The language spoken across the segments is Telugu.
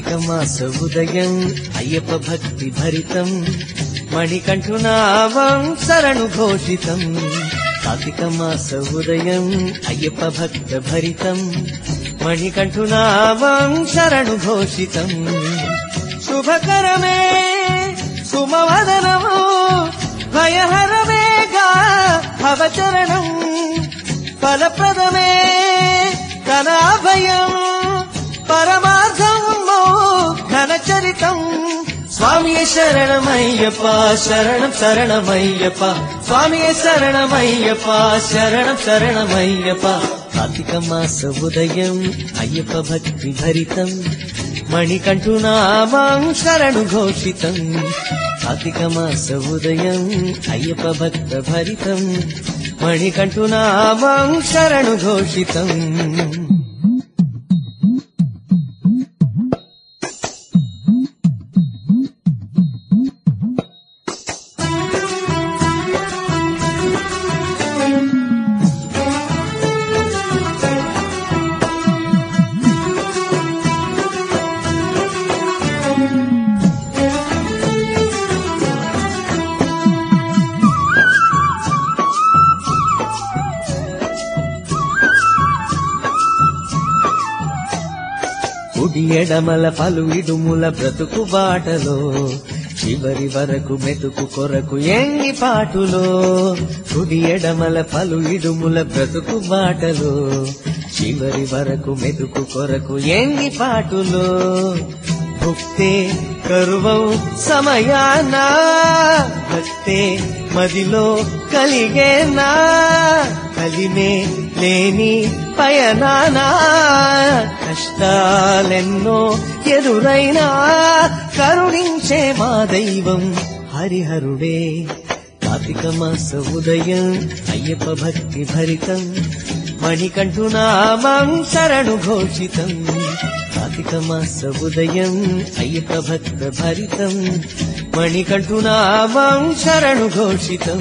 కార్తీక మాస ఉదయం అయ్యప్ప భక్తి భరితం మణికంఠునావం శరణు ఘోషితం కార్తీక మాస ఉదయం అయ్యప్ప భక్త భరితం మణికంఠునావం శరణు ఘోషితం శుభకరమే సుమవదనము భయహరమేగా భవచరణం ఫలప్రదమే ధనాభయం పరమార్థం ఘనచరితం స్వామి శరణమయ్యప్ప శరణం శరణమయ్యప్ప స్వామి శరణమయ్యప్ప శరణం శరణమయ్యప్ప కార్తీక మాస ఉదయం అయ్యప్ప భక్తి భరితం మణికంఠునామం శరణు ఘోషితం కార్తీక మాస ఉదయం అయ్యప్ప భక్త భరితం మణికంఠునామం శరణు ఘోషితం కుడి ఎడమల పలు ఇడుముల బ్రతుకు బాటలో చివరి వరకు మెతుకు కొరకు ఎంగి పాటులో కుడి ఎడమల పలు ఇడుముల బ్రతుకు బాటలో చివరి వరకు మెతుకు కొరకు ఎంగి పాటులో భుక్తే కరువౌ సమయాన భక్తే మదిలో కలిగేనా కలిమే లేని పయనానా కష్టాలెన్నో ఎదురైనా కరుణించే మా దైవం హరిహరుడే కార్తీక మాస ఉదయం అయ్యప్ప భక్తి భరితం మణికంఠునామం శరణు ఘోషితం కార్తీక మాస ఉదయం అయ్యప్ప భక్త భరితం మణికంఠునామం శరణు ఘోషితం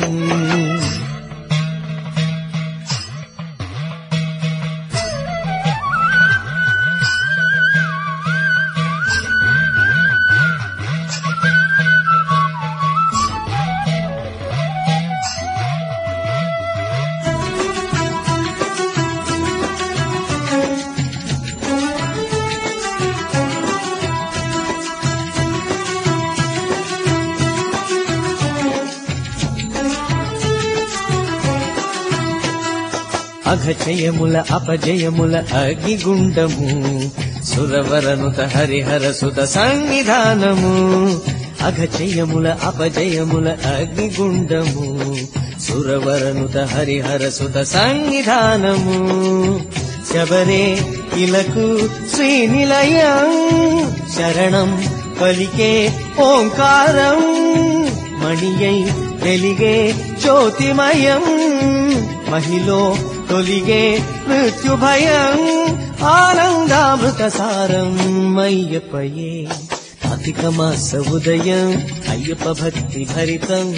అఘచయముల అపజయముల అగ్నిగుండము సురవరనుత హరిహర సుత సన్నిధానము అఘచయముల అపజయముల అగ్నిగుండము సురవరనుత హరిహర సుత సన్నిధానము శబరే ఇలకు శ్రీనిలయం శరణం పలికే ఓంకారం మణియై వెలిగే జ్యోతిమయం మహిలో తొలిగే మృత్యు భయం ఆనందామృత సారం అయ్యప్పయే కార్తీక మాస ఉదయం అయ్యప్ప భక్తి భరితం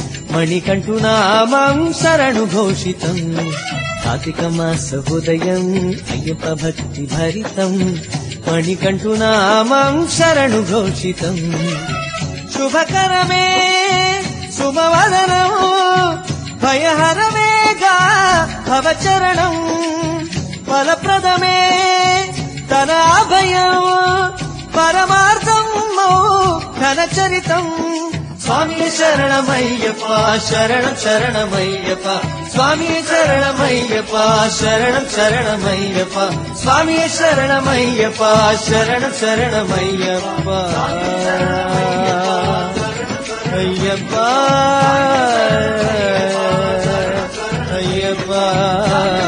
మణికంఠునామం శరణు ఘోషితం కార్తీక మాస ఉదయం అయ్యప్ప భక్తి భరితం మణికంఠునామం శరణు ఘోషితం శుభకరమే శుభవదనము భయహరమేగా భవచరణం ఫలప్రదమే తన అభయం పరమార్థం ఘనచరితం స్వామి శరణమయ్యప్ప శరణం శరణమయ్యప్ప స్వామి శరణమయ్యప్ప శరణం శరణమయ్యప్ప స్వామి శరణమయ్యప్ప శరణం శరణమయ్యప్ప అయ్యప్ప అయ్యప్ప